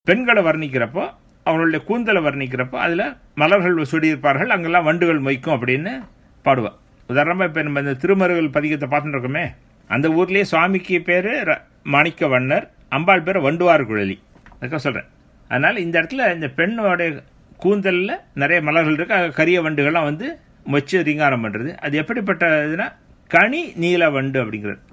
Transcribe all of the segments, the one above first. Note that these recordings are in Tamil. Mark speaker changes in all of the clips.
Speaker 1: பெண்களை வர்ணிக்கிறப்போ அவங்களுடைய கூந்தலை வர்ணிக்கிறப்போ அதில் மலர்கள் சுடியிருப்பார்கள் அங்கெல்லாம் வண்டுகள் மொய்க்கும் அப்படின்னு பாடுவா உதாரணமாக இப்போ நம்ம இந்த திருமருகல் பதிகத்தை பார்த்துட்டு இருக்கோமே அந்த ஊர்லேயே சுவாமிக்கு பேர் மாணிக்க வண்ணர் அம்பாள் பேர் வண்டுவார் குழலி அதுக்காக சொல்கிறேன் அதனால் இந்த இடத்துல இந்த பெண்ணோடைய கூந்தலில் நிறைய மலர்கள் இருக்கு அங்க கரிய வண்டுகள்லாம் வந்து மொச்சு ரீங்காரம் பண்ணுறது அது எப்படிப்பட்ட இதுனா கனி நீல வண்டு அப்படிங்கிறது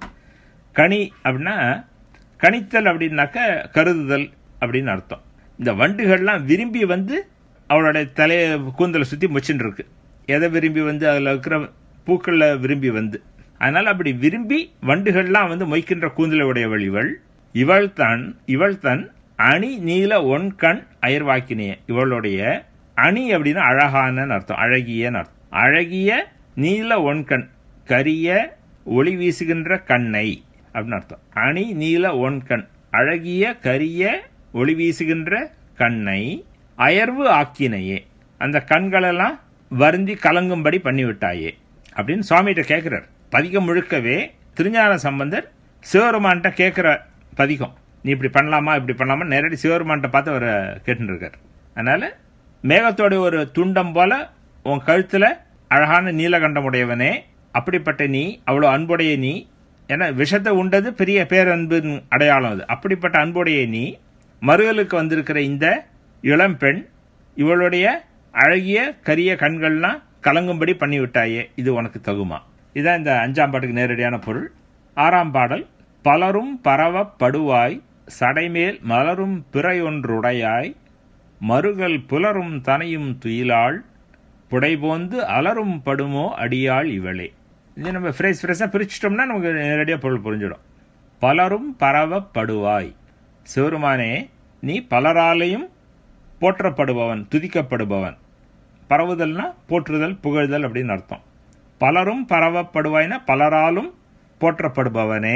Speaker 1: கனி அப்படின்னா கணித்தல் அப்படின்னாக்க கருதுதல் அப்படின்னு அர்த்தம் இந்த வண்டுகள்லாம் விரும்பி வந்து அவளுடைய தலையை கூந்தலை சுற்றி முச்சுன்னு இருக்கு எதை விரும்பி வந்து அதில் இருக்கிற பூக்களில் விரும்பி வந்து அதனால் அப்படி விரும்பி வண்டுகள்லாம் வந்து மொய்க்கின்ற கூந்தலை உடையவள் இவள் இவள் தன் இவள் தன் அணி நீல ஒன் கண் அயர்வாக்கினிய இவளுடைய அணி அப்படின்னா அழகான அர்த்தம் அழகியன்னு அர்த்தம் அழகிய நீல ஒன் கண் கரிய ஒளி வீசுகின்ற கண்ணை அப்படின்னு அர்த்தம் அணி நீல ஒன் கண் அழகிய கரிய ஒளி வீசுகின்ற கண்ணை அயர்வு ஆக்கினையே அந்த கண்களெல்லாம் வருந்தி கலங்கும்படி பண்ணிவிட்டாயே அப்படின்னு சுவாமிகிட்ட கேட்கிறார் பதிகம் முழுக்கவே திருஞான சம்பந்தர் சிவருமான்கிட்ட கேட்குற பதிகம் நீ இப்படி பண்ணலாமா இப்படி பண்ணலாமா நேரடி சிவருமான்கிட்ட பார்த்து அவரை கேட்டுன்னு இருக்கார் அதனால மேகத்தோட ஒரு துண்டம் போல உன் கழுத்துல அழகான நீலகண்டம் உடையவனே அப்படிப்பட்ட நீ அவ்வளோ அன்புடைய நீ ஏன்னா விஷத்தை உண்டது பெரிய பேரன்பின் அடையாளம் அது அப்படிப்பட்ட அன்புடைய நீ மறுகலுக்கு வந்திருக்கிற இந்த இளம்பெண் இவளுடைய அழகிய கரிய கண்கள்லாம் கலங்கும்படி பண்ணிவிட்டாயே இது உனக்கு தகுமா இதுதான் இந்த அஞ்சாம் பாட்டுக்கு நேரடியான பொருள் ஆறாம் பாடல் பலரும் பரவப்படுவாய் சடைமேல் மலரும் பிறையொன்றுடையாய் மறுகல் புலரும் தனையும் துயிலாள் புடைபோந்து அலரும் படுமோ அடியாள் இவளே இது நம்ம ஃப்ரேஸ் ஃப்ரெஷ்ஷாக பிரிச்சிட்டோம்னா நமக்கு நேரடியாக பொருள் புரிஞ்சிடும் பலரும் பரவப்படுவாய் சிவருமானே நீ பலராலையும் போற்றப்படுபவன் துதிக்கப்படுபவன் பரவுதல்னா போற்றுதல் புகழ்தல் அப்படின்னு அர்த்தம் பலரும் பரவப்படுவாய்னா பலராலும் போற்றப்படுபவனே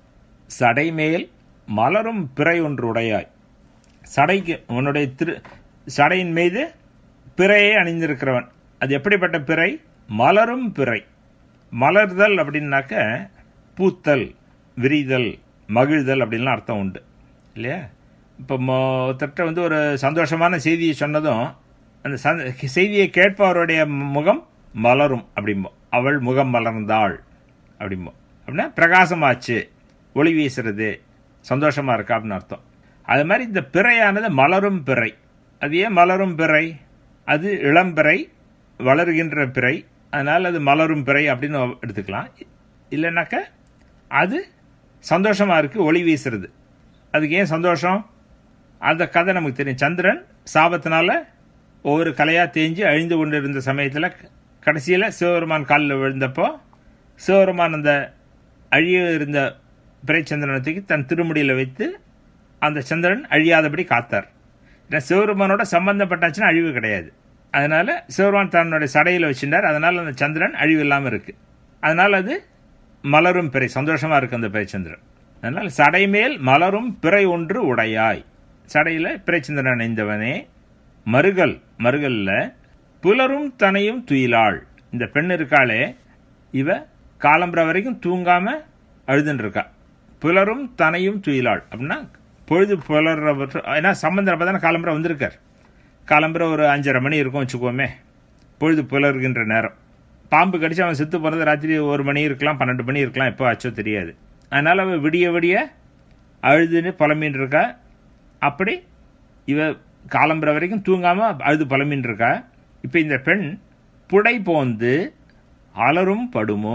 Speaker 1: சடைமேல் மலரும் பிறை ஒன்று உடையாய் சடைக்கு உன்னுடைய திரு சடையின் மீது பிறையை அணிந்திருக்கிறவன் அது எப்படிப்பட்ட பிறை மலரும் பிறை மலர்தல் அப்படின்னாக்க பூத்தல் விரிதல் மகிழ்தல் அப்படின்லாம் அர்த்தம் உண்டு இல்லையா இப்போ ஒருத்தர்கிட்ட வந்து ஒரு சந்தோஷமான செய்தியை சொன்னதும் அந்த செய்தியை கேட்பவருடைய முகம் மலரும் அப்படிம்போம் அவள் முகம் மலர்ந்தாள் அப்படிம்போம் அப்படின்னா பிரகாசமாச்சு ஒளி வீசுறது சந்தோஷமா இருக்கா அப்படின்னு அர்த்தம் அது மாதிரி இந்த பிறையானது மலரும் பிறை அது ஏன் மலரும் பிறை அது இளம்பிறை வளருகின்ற பிறை அதனால் அது மலரும் பிறை அப்படின்னு எடுத்துக்கலாம் இல்லைனாக்க அது சந்தோஷமா இருக்கு ஒளி வீசுறது அதுக்கு ஏன் சந்தோஷம் அந்த கதை நமக்கு தெரியும் சந்திரன் சாபத்தினால ஒவ்வொரு கலையாக தேஞ்சு அழிந்து கொண்டு இருந்த சமயத்தில் கடைசியில் சிவபெருமான் காலில் விழுந்தப்போ சிவபெருமான் அந்த அழிய இருந்த பிறைச்சந்திரனத்துக்கு தன் திருமுடியில் வைத்து அந்த சந்திரன் அழியாதபடி காத்தார் ஏன்னா சிவபெருமானோட சம்பந்தப்பட்டாச்சுன்னா அழிவு கிடையாது அதனால சிவபெருமான் தன்னுடைய சடையில் வச்சிருந்தார் அதனால அந்த சந்திரன் அழிவு இல்லாமல் இருக்கு அதனால அது மலரும் பிறை சந்தோஷமா இருக்கு அந்த பிறைச்சந்திரன் அதனால் சடைமேல் மலரும் பிறை ஒன்று உடையாய் சடையில் பிறைச்சந்திரன் அணிந்தவனே மருகல் மருகல்ல புலரும் தனையும் துயிலாள் இந்த பெண் இருக்காளே இவ காலம்புற வரைக்கும் தூங்காம அழுதுன்னு இருக்கா புலரும் தனையும் துயிலாள் அப்படின்னா பொழுது புலர்ற ஏன்னா சம்பந்தம் அப்போ தானே காலம்புற வந்திருக்கார் காலம்புற ஒரு அஞ்சரை மணி இருக்கும் வச்சுக்கோமே பொழுது புலர்கின்ற நேரம் பாம்பு கடிச்சு அவன் செத்து போகிறது ராத்திரி ஒரு மணி இருக்கலாம் பன்னெண்டு மணி இருக்கலாம் எப்போ ஆச்சோ தெரியாது அதனால் அவள் விடிய விடிய அழுதுன்னு புலம்பின்னு இருக்கா அப்படி இவ காலம்புற வரைக்கும் தூங்காமல் அழுது புலம்பின்னு இருக்கா இப்போ இந்த பெண் புடை போந்து அலரும் படுமோ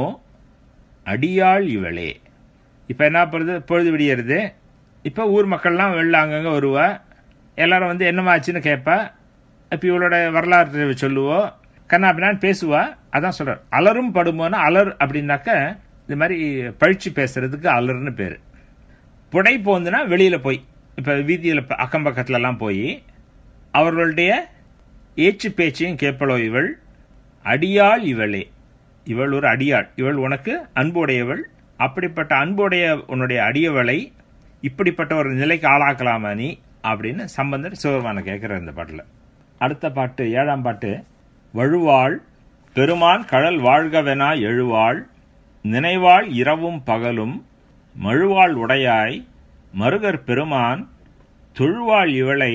Speaker 1: அடியாள் இவளே இப்போ என்ன பண்ணுறது பொழுது விடியறது இப்போ ஊர் மக்கள்லாம் வெளில அங்கங்கே வருவா எல்லாரும் வந்து என்னமாச்சுன்னு கேட்பா இப்போ இவளோட வரலாற்று சொல்லுவோம் கண்ணா அப்படின்னா பேசுவா அதான் சொல்கிறார் அலரும் படுமோன்னா அலர் அப்படின்னாக்க இந்த மாதிரி பழிச்சு பேசுறதுக்கு அலர்னு பேர் புடை போந்துன்னா வெளியில் போய் இப்போ வீதியில் அக்கம் பக்கத்துலலாம் போய் அவர்களுடைய ஏச்சு பேச்சையும் கேட்பளோ இவள் அடியாள் இவளே இவள் ஒரு அடியாள் இவள் உனக்கு அன்புடையவள் அப்படிப்பட்ட அன்புடைய உன்னுடைய அடியவளை இப்படிப்பட்ட ஒரு நிலைக்கு ஆளாக்கலாமா நீ அப்படின்னு சம்பந்தர் சிவபெருமான கேட்குற இந்த பாட்டில் அடுத்த பாட்டு ஏழாம் பாட்டு வழுவாள் பெருமான் கடல் வாழ்கவெனா எழுவாள் நினைவாள் இரவும் பகலும் மழுவாள் உடையாய் மருகர் பெருமான் தொழுவாள் இவளை